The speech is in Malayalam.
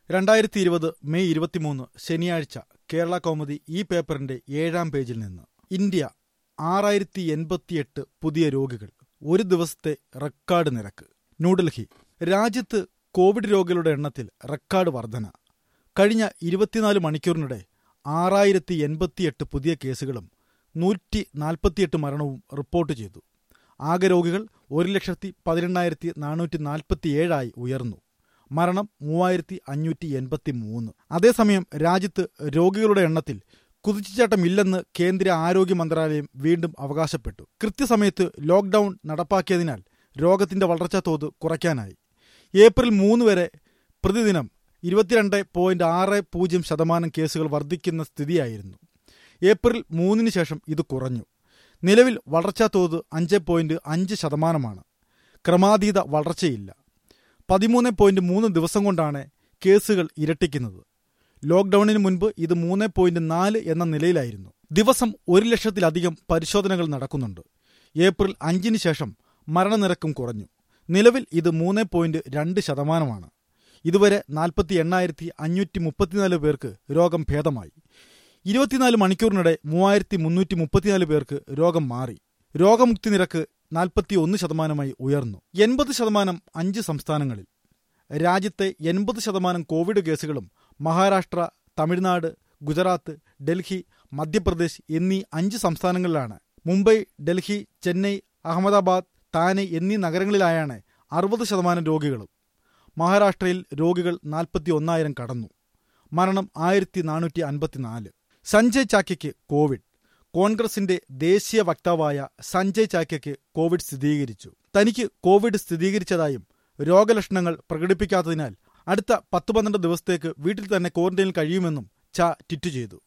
രണ്ടായിരത്തി ഇരുപത് മെയ് ഇരുപത്തിമൂന്ന് ശനിയാഴ്ച കേരള കൗമുദി ഈ പേപ്പറിന്റെ ഏഴാം പേജിൽ നിന്ന് ഇന്ത്യ ആറായിരത്തി എൺപത്തിയെട്ട് പുതിയ രോഗികൾ ഒരു ദിവസത്തെ റെക്കോർഡ് നിരക്ക് ന്യൂഡൽഹി രാജ്യത്ത് കോവിഡ് രോഗികളുടെ എണ്ണത്തിൽ റെക്കോർഡ് വർധന കഴിഞ്ഞ ഇരുപത്തിനാല് മണിക്കൂറിനിടെ ആറായിരത്തി എൺപത്തിയെട്ട് പുതിയ കേസുകളും നൂറ്റി നാൽപ്പത്തിയെട്ട് മരണവും റിപ്പോർട്ട് ചെയ്തു ആകെ രോഗികൾ ഒരു ലക്ഷത്തി പതിനെണ്ണായിരത്തി നാനൂറ്റി നാൽപ്പത്തിയേഴായി ഉയർന്നു മരണം മൂവായിരത്തി അഞ്ഞൂറ്റി എൺപത്തി മൂന്ന് അതേസമയം രാജ്യത്ത് രോഗികളുടെ എണ്ണത്തിൽ കുതിച്ചുചാട്ടമില്ലെന്ന് കേന്ദ്ര ആരോഗ്യ മന്ത്രാലയം വീണ്ടും അവകാശപ്പെട്ടു കൃത്യസമയത്ത് ലോക്ഡൌൺ നടപ്പാക്കിയതിനാൽ രോഗത്തിന്റെ വളർച്ചാ തോത് കുറയ്ക്കാനായി ഏപ്രിൽ മൂന്ന് വരെ പ്രതിദിനം ഇരുപത്തിരണ്ട് പോയിന്റ് ആറ് പൂജ്യം ശതമാനം കേസുകൾ വർദ്ധിക്കുന്ന സ്ഥിതിയായിരുന്നു ഏപ്രിൽ മൂന്നിന് ശേഷം ഇത് കുറഞ്ഞു നിലവിൽ വളർച്ചാ തോത് അഞ്ച് പോയിന്റ് അഞ്ച് ശതമാനമാണ് ക്രമാതീത വളർച്ചയില്ല പതിമൂന്ന് പോയിന്റ് മൂന്ന് ദിവസം കൊണ്ടാണ് കേസുകൾ ഇരട്ടിക്കുന്നത് ലോക്ഡൌണിന് മുൻപ് ഇത് മൂന്ന് പോയിന്റ് നാല് എന്ന നിലയിലായിരുന്നു ദിവസം ഒരു ലക്ഷത്തിലധികം പരിശോധനകൾ നടക്കുന്നുണ്ട് ഏപ്രിൽ അഞ്ചിന് ശേഷം മരണനിരക്കും കുറഞ്ഞു നിലവിൽ ഇത് മൂന്ന് പോയിന്റ് രണ്ട് ശതമാനമാണ് ഇതുവരെ നാൽപ്പത്തി എണ്ണായിരത്തി അഞ്ഞൂറ്റി മുപ്പത്തിനാല് പേർക്ക് രോഗം ഭേദമായി ഇരുപത്തിനാല് മണിക്കൂറിനിടെ മൂവായിരത്തി മുന്നൂറ്റി മുപ്പത്തിനാല് പേർക്ക് രോഗം മാറി രോഗമുക്തി നിരക്ക് നാൽപ്പത്തി ഒന്ന് ശതമാനമായി ഉയർന്നു എൺപത് ശതമാനം അഞ്ച് സംസ്ഥാനങ്ങളിൽ രാജ്യത്തെ എൺപത് ശതമാനം കോവിഡ് കേസുകളും മഹാരാഷ്ട്ര തമിഴ്നാട് ഗുജറാത്ത് ഡൽഹി മധ്യപ്രദേശ് എന്നീ അഞ്ച് സംസ്ഥാനങ്ങളിലാണ് മുംബൈ ഡൽഹി ചെന്നൈ അഹമ്മദാബാദ് താനെ എന്നീ നഗരങ്ങളിലായാണ് അറുപത് ശതമാനം രോഗികളും മഹാരാഷ്ട്രയിൽ രോഗികൾ നാൽപ്പത്തി ഒന്നായിരം കടന്നു മരണം ആയിരത്തി നാനൂറ്റി അൻപത്തിനാല് സഞ്ജയ് ചാക്യയ്ക്ക് കോവിഡ് കോൺഗ്രസിന്റെ ദേശീയ വക്താവായ സഞ്ജയ് ചാക്യയ്ക്ക് കോവിഡ് സ്ഥിരീകരിച്ചു തനിക്ക് കോവിഡ് സ്ഥിരീകരിച്ചതായും രോഗലക്ഷണങ്ങൾ പ്രകടിപ്പിക്കാത്തതിനാൽ അടുത്ത പത്ത് പന്ത്രണ്ട് ദിവസത്തേക്ക് വീട്ടിൽ തന്നെ ക്വാറന്റൈനിൽ കഴിയുമെന്നും ച ട്വിറ്റ് ചെയ്തു